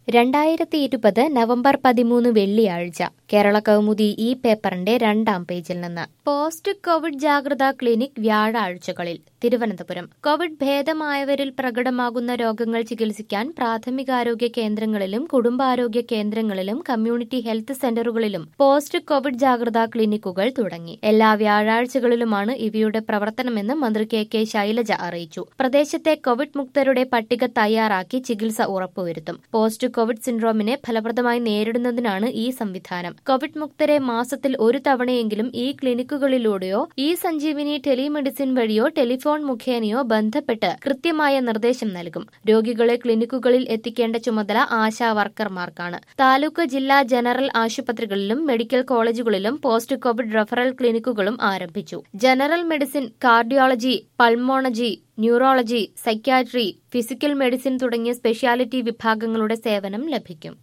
രണ്ടായിരത്തി ഇരുപത് നവംബർ പതിമൂന്ന് വെള്ളിയാഴ്ച കേരള കൗമുദി ഈ പേപ്പറിന്റെ രണ്ടാം പേജിൽ നിന്ന് പോസ്റ്റ് കോവിഡ് ജാഗ്രതാ ക്ലിനിക് വ്യാഴാഴ്ചകളിൽ തിരുവനന്തപുരം കോവിഡ് ഭേദമായവരിൽ പ്രകടമാകുന്ന രോഗങ്ങൾ ചികിത്സിക്കാൻ പ്രാഥമികാരോഗ്യ കേന്ദ്രങ്ങളിലും കുടുംബാരോഗ്യ കേന്ദ്രങ്ങളിലും കമ്മ്യൂണിറ്റി ഹെൽത്ത് സെന്ററുകളിലും പോസ്റ്റ് കോവിഡ് ജാഗ്രതാ ക്ലിനിക്കുകൾ തുടങ്ങി എല്ലാ വ്യാഴാഴ്ചകളിലുമാണ് ഇവയുടെ പ്രവർത്തനമെന്ന് മന്ത്രി കെ കെ ശൈലജ അറിയിച്ചു പ്രദേശത്തെ കോവിഡ് മുക്തരുടെ പട്ടിക തയ്യാറാക്കി ചികിത്സ ഉറപ്പുവരുത്തും പോസ്റ്റ് കോവിഡ് സിൻഡ്രോമിനെ ഫലപ്രദമായി നേരിടുന്നതിനാണ് ഈ സംവിധാനം കോവിഡ് മുക്തരെ മാസത്തിൽ ഒരു തവണയെങ്കിലും ഈ ക്ലിനിക്കുകളിലൂടെയോ ഈ സഞ്ജീവിനി ടെലിമെഡിസിൻ വഴിയോ ടെലിഫോൺ മുഖേനയോ ബന്ധപ്പെട്ട് കൃത്യമായ നിർദ്ദേശം നൽകും രോഗികളെ ക്ലിനിക്കുകളിൽ എത്തിക്കേണ്ട ചുമതല ആശാ വർക്കർമാർക്കാണ് താലൂക്ക് ജില്ലാ ജനറൽ ആശുപത്രികളിലും മെഡിക്കൽ കോളേജുകളിലും പോസ്റ്റ് കോവിഡ് റഫറൽ ക്ലിനിക്കുകളും ആരംഭിച്ചു general medicine cardiology pulmonology neurology psychiatry physical medicine തുടങ്ങിയ സ്പെഷ്യാലിറ്റി വിഭാഗങ്ങളുടെ സേവനം ലഭിക്കും